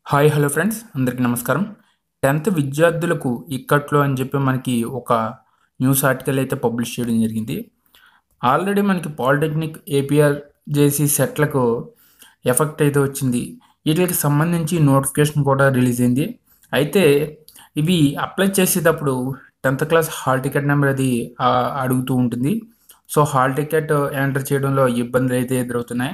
hi hello friends అందరికీ నమస్కారం tenth విద్యార్థులకు ఇక్కట్లో అని చెప్పి మనకి ఒక న్యూస్ ఆర్టికల్ అయితే పబ్లిష్ చేయడం జరిగింది ఆల్రెడీ మనకి పాలిటెక్నిక్ ఏపీఆర్ జేసీ సెట్లకు ఎఫెక్ట్ అయితే వచ్చింది వీటికి సంబంధించి నోటిఫికేషన్ కూడా రిలీజ్ అయింది అయితే ఇవి అప్లై చేసేటప్పుడు tenth class hall ticket number అది ఆ, అడుగుతూ ఉంటుంది సో హాల్ టికెట్ ఎంటర్ చేయడంలో ఇబ్బందులు అయితే ఎదురవుతున్నాయి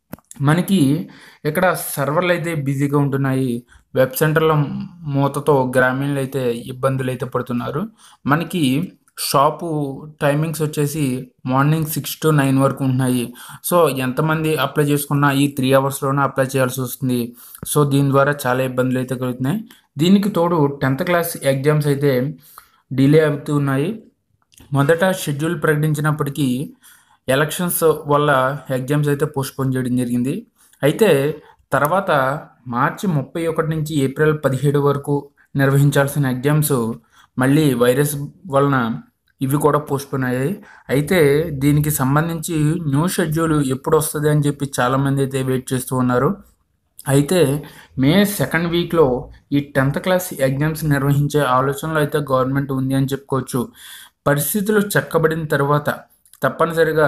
మనకి ఇక్కడ సర్వర్లు అయితే బిజీగా ఉంటున్నాయి వెబ్ సెంటర్ల మూతతో గ్రామీణులు అయితే ఇబ్బందులు అయితే పడుతున్నారు మనకి షాపు టైమింగ్స్ వచ్చేసి మార్నింగ్ సిక్స్ టు నైన్ వరకు ఉంటున్నాయి సో ఎంతమంది అప్లై చేసుకున్నా ఈ త్రీ అవర్స్లోనే అప్లై చేయాల్సి వస్తుంది సో దీని ద్వారా చాలా ఇబ్బందులు అయితే కలుగుతున్నాయి దీనికి తోడు టెన్త్ క్లాస్ ఎగ్జామ్స్ అయితే డిలే అవుతూ ఉన్నాయి మొదట షెడ్యూల్ ప్రకటించినప్పటికీ ఎలక్షన్స్ వల్ల ఎగ్జామ్స్ అయితే పోస్ట్పోన్ చేయడం జరిగింది అయితే తర్వాత మార్చి ముప్పై ఒకటి నుంచి ఏప్రిల్ పదిహేడు వరకు నిర్వహించాల్సిన ఎగ్జామ్స్ మళ్ళీ వైరస్ వలన ఇవి కూడా పోస్ట్పోన్ అయ్యాయి అయితే దీనికి సంబంధించి న్యూ షెడ్యూల్ ఎప్పుడు వస్తుంది అని చెప్పి చాలామంది అయితే వెయిట్ చేస్తూ ఉన్నారు అయితే మే సెకండ్ వీక్లో ఈ టెన్త్ క్లాస్ ఎగ్జామ్స్ నిర్వహించే ఆలోచనలో అయితే గవర్నమెంట్ ఉంది అని చెప్పుకోవచ్చు పరిస్థితులు చక్కబడిన తర్వాత తప్పనిసరిగా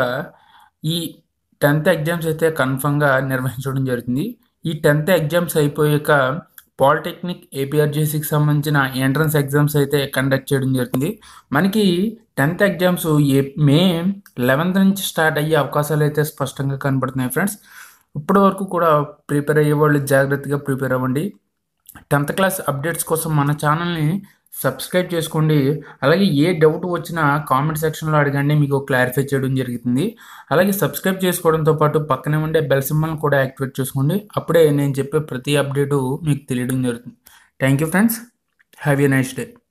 ఈ టెన్త్ ఎగ్జామ్స్ అయితే కన్ఫర్మ్గా నిర్వహించడం జరుగుతుంది ఈ టెన్త్ ఎగ్జామ్స్ అయిపోయాక పాలిటెక్నిక్ ఏపీఆర్జేసీకి సంబంధించిన ఎంట్రన్స్ ఎగ్జామ్స్ అయితే కండక్ట్ చేయడం జరుగుతుంది మనకి టెన్త్ ఎగ్జామ్స్ ఏ మే లెవెన్త్ నుంచి స్టార్ట్ అయ్యే అవకాశాలు అయితే స్పష్టంగా కనబడుతున్నాయి ఫ్రెండ్స్ ఇప్పటి వరకు కూడా ప్రిపేర్ అయ్యే వాళ్ళు జాగ్రత్తగా ప్రిపేర్ అవ్వండి టెన్త్ క్లాస్ అప్డేట్స్ కోసం మన ఛానల్ని సబ్స్క్రైబ్ చేసుకోండి అలాగే ఏ డౌట్ వచ్చినా కామెంట్ సెక్షన్లో అడగండి మీకు క్లారిఫై చేయడం జరుగుతుంది అలాగే సబ్స్క్రైబ్ చేసుకోవడంతో పాటు పక్కనే ఉండే బెల్ సింబల్ని కూడా యాక్టివేట్ చేసుకోండి అప్పుడే నేను చెప్పే ప్రతి అప్డేటు మీకు తెలియడం జరుగుతుంది thank you friends have a nice day